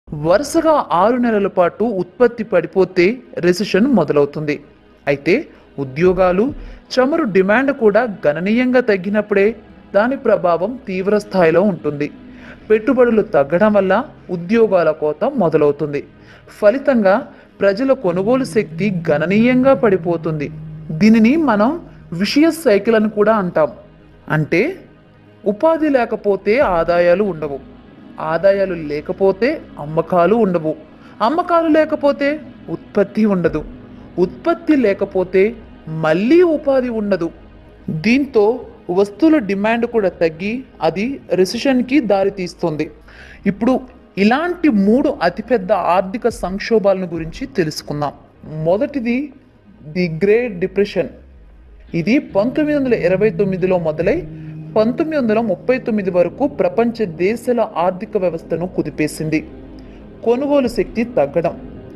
వరుసగా ఆరు నెలల పాటు ఉత్పత్తి పడిపోతే రెసిషన్ మొదలవుతుంది అయితే ఉద్యోగాలు చమురు డిమాండ్ కూడా గణనీయంగా తగ్గినప్పుడే దాని ప్రభావం తీవ్ర స్థాయిలో ఉంటుంది పెట్టుబడులు తగ్గడం వల్ల ఉద్యోగాల కోత మొదలవుతుంది ఫలితంగా ప్రజల కొనుగోలు శక్తి గణనీయంగా పడిపోతుంది దీనిని మనం విషయ సైకిల్ అని కూడా అంటాం అంటే ఉపాధి లేకపోతే ఆదాయాలు ఉండవు ఆదాయాలు లేకపోతే అమ్మకాలు ఉండవు అమ్మకాలు లేకపోతే ఉత్పత్తి ఉండదు ఉత్పత్తి లేకపోతే మళ్ళీ ఉపాధి ఉండదు దీంతో వస్తువుల డిమాండ్ కూడా తగ్గి అది రెసిషన్కి దారితీస్తుంది ఇప్పుడు ఇలాంటి మూడు అతిపెద్ద ఆర్థిక సంక్షోభాలను గురించి తెలుసుకుందాం మొదటిది ది గ్రేట్ డిప్రెషన్ ఇది పంతొమ్మిది వందల ఇరవై తొమ్మిదిలో మొదలై పంతొమ్మిది వందల ముప్పై తొమ్మిది వరకు ప్రపంచ దేశాల ఆర్థిక వ్యవస్థను కుదిపేసింది కొనుగోలు శక్తి తగ్గడం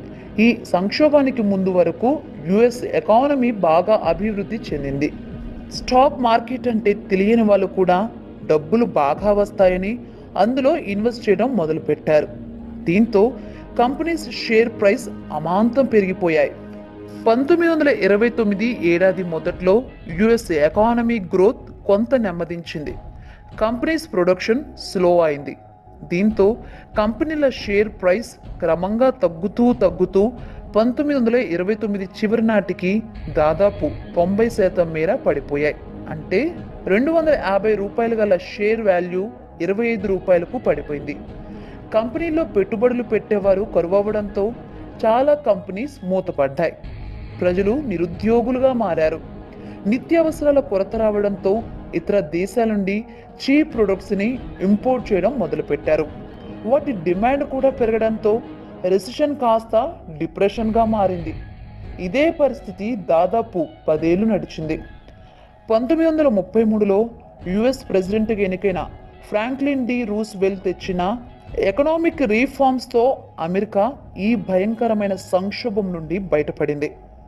ఈ సంక్షోభానికి ముందు వరకు యుఎస్ ఎకానమీ బాగా అభివృద్ధి చెందింది స్టాక్ మార్కెట్ అంటే తెలియని వాళ్ళు కూడా డబ్బులు బాగా వస్తాయని అందులో ఇన్వెస్ట్ చేయడం మొదలుపెట్టారు దీంతో కంపెనీస్ షేర్ ప్రైస్ అమాంతం పెరిగిపోయాయి పంతొమ్మిది వందల ఇరవై తొమ్మిది ఏడాది మొదట్లో యుఎస్ ఎకానమీ గ్రోత్ కొంత నెమ్మదించింది కంపెనీస్ ప్రొడక్షన్ స్లో అయింది దీంతో కంపెనీల షేర్ ప్రైస్ క్రమంగా తగ్గుతూ తగ్గుతూ పంతొమ్మిది వందల ఇరవై తొమ్మిది చివరి నాటికి దాదాపు తొంభై శాతం మేర పడిపోయాయి అంటే రెండు వందల యాభై రూపాయలు గల షేర్ వాల్యూ ఇరవై ఐదు రూపాయలకు పడిపోయింది కంపెనీలో పెట్టుబడులు పెట్టేవారు కరువవ్వడంతో చాలా కంపెనీస్ మూతపడ్డాయి ప్రజలు నిరుద్యోగులుగా మారారు నిత్యావసరాల కొరత రావడంతో ఇతర దేశాల నుండి చీప్ ప్రొడక్ట్స్ని ఇంపోర్ట్ చేయడం మొదలుపెట్టారు వాటి డిమాండ్ కూడా పెరగడంతో రెసిషన్ కాస్త డిప్రెషన్గా మారింది ఇదే పరిస్థితి దాదాపు పదేళ్లు నడిచింది పంతొమ్మిది వందల ముప్పై మూడులో యుఎస్ ప్రెసిడెంట్గా ఎన్నికైన ఫ్రాంక్లిన్ డి రూస్వెల్ తెచ్చిన ఎకనామిక్ రీఫార్మ్స్తో అమెరికా ఈ భయంకరమైన సంక్షోభం నుండి బయటపడింది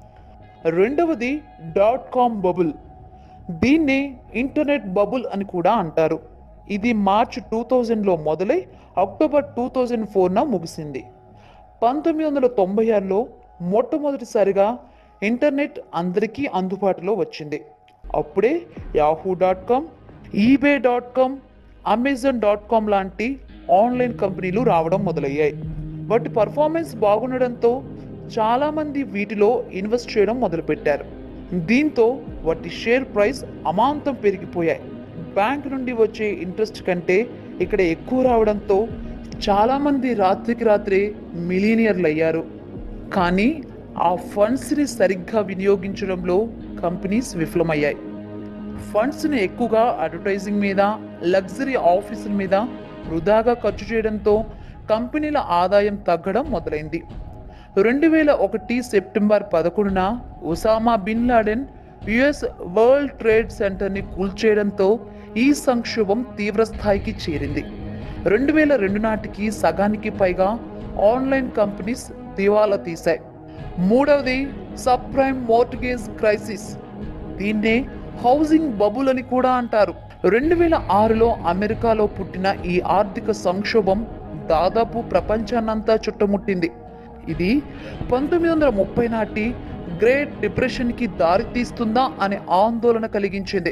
రెండవది డాట్ కామ్ బబుల్ దీన్ని ఇంటర్నెట్ బబుల్ అని కూడా అంటారు ఇది మార్చ్ టూ థౌజండ్లో మొదలై అక్టోబర్ టూ థౌజండ్ ఫోర్న ముగిసింది పంతొమ్మిది వందల తొంభై ఆరులో మొట్టమొదటిసారిగా ఇంటర్నెట్ అందరికీ అందుబాటులో వచ్చింది అప్పుడే Yahoo dot com eBay dot com Amazon dot com లాంటి ఆన్లైన్ కంపెనీలు రావడం మొదలయ్యాయి వాటి పర్ఫార్మెన్స్ బాగుండడంతో చాలామంది వీటిలో ఇన్వెస్ట్ చేయడం మొదలుపెట్టారు దీంతో వాటి షేర్ ప్రైస్ అమాంతం పెరిగిపోయాయి బ్యాంక్ నుండి వచ్చే ఇంట్రెస్ట్ కంటే ఇక్కడ ఎక్కువ రావడంతో చాలామంది రాత్రికి రాత్రే మిలీనియర్లు అయ్యారు కానీ ఆ ఫండ్స్ని సరిగ్గా వినియోగించడంలో కంపెనీస్ విఫలమయ్యాయి ఫండ్స్ని ఎక్కువగా అడ్వర్టైజింగ్ మీద లగ్జరీ ఆఫీసుల మీద వృధాగా ఖర్చు చేయడంతో కంపెనీల ఆదాయం తగ్గడం మొదలైంది రెండు వేల ఒకటి సెప్టెంబర్ పదకొండున Osama bin Laden US World Trade సెంటర్ని కూల్చేయడంతో ఈ సంక్షోభం తీవ్ర స్థాయికి చేరింది రెండు వేల రెండు నాటికి సగానికి పైగా ఆన్లైన్ కంపెనీస్ దివాలా తీశాయి మూడవది సబ్ ప్రైమ్ మోర్టగేజ్ క్రైసిస్ దీన్నే హౌసింగ్ బబుల్ అని కూడా అంటారు రెండు వేల ఆరులో అమెరికాలో పుట్టిన ఈ ఆర్థిక సంక్షోభం దాదాపు ప్రపంచాన్నంతా చుట్టుముట్టింది ఇది పంతొమ్మిది వందల ముప్పై నాటి గ్రేట్ డిప్రెషన్కి దారితీస్తుందా అనే ఆందోళన కలిగించింది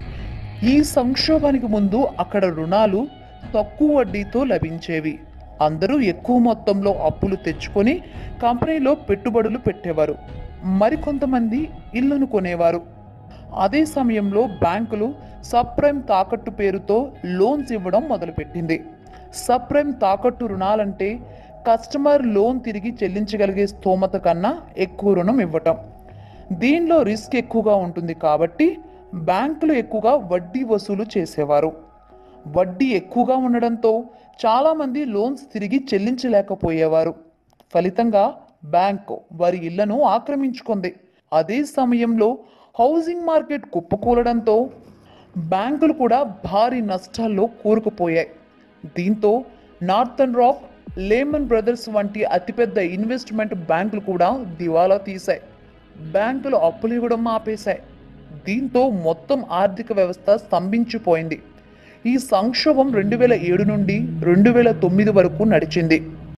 ఈ సంక్షోభానికి ముందు అక్కడ రుణాలు తక్కువ వడ్డీతో లభించేవి అందరూ ఎక్కువ మొత్తంలో అప్పులు తెచ్చుకొని కంపెనీలో పెట్టుబడులు పెట్టేవారు మరికొంతమంది ఇళ్లను కొనేవారు అదే సమయంలో బ్యాంకులు సబ్ప్రైమ్ తాకట్టు పేరుతో లోన్స్ ఇవ్వడం మొదలుపెట్టింది సబ్ప్రైమ్ తాకట్టు రుణాలంటే కస్టమర్ లోన్ తిరిగి చెల్లించగలిగే స్తోమత కన్నా ఎక్కువ రుణం ఇవ్వటం దీనిలో రిస్క్ ఎక్కువగా ఉంటుంది కాబట్టి బ్యాంకులు ఎక్కువగా వడ్డీ వసూలు చేసేవారు వడ్డీ ఎక్కువగా ఉండడంతో చాలామంది లోన్స్ తిరిగి చెల్లించలేకపోయేవారు ఫలితంగా బ్యాంకు వారి ఇళ్లను ఆక్రమించుకుంది అదే సమయంలో హౌసింగ్ మార్కెట్ కుప్పకూలడంతో బ్యాంకులు కూడా భారీ నష్టాల్లో కూరుకుపోయాయి దీంతో నార్థన్ రాక్ లేమన్ బ్రదర్స్ వంటి అతిపెద్ద ఇన్వెస్ట్మెంట్ బ్యాంకులు కూడా దివాలా తీశాయి బ్యాంకులు అప్పులు ఇవ్వడం ఆపేశాయి దీంతో మొత్తం ఆర్థిక వ్యవస్థ స్తంభించిపోయింది ఈ సంక్షోభం రెండు వేల ఏడు నుండి రెండు వేల తొమ్మిది వరకు నడిచింది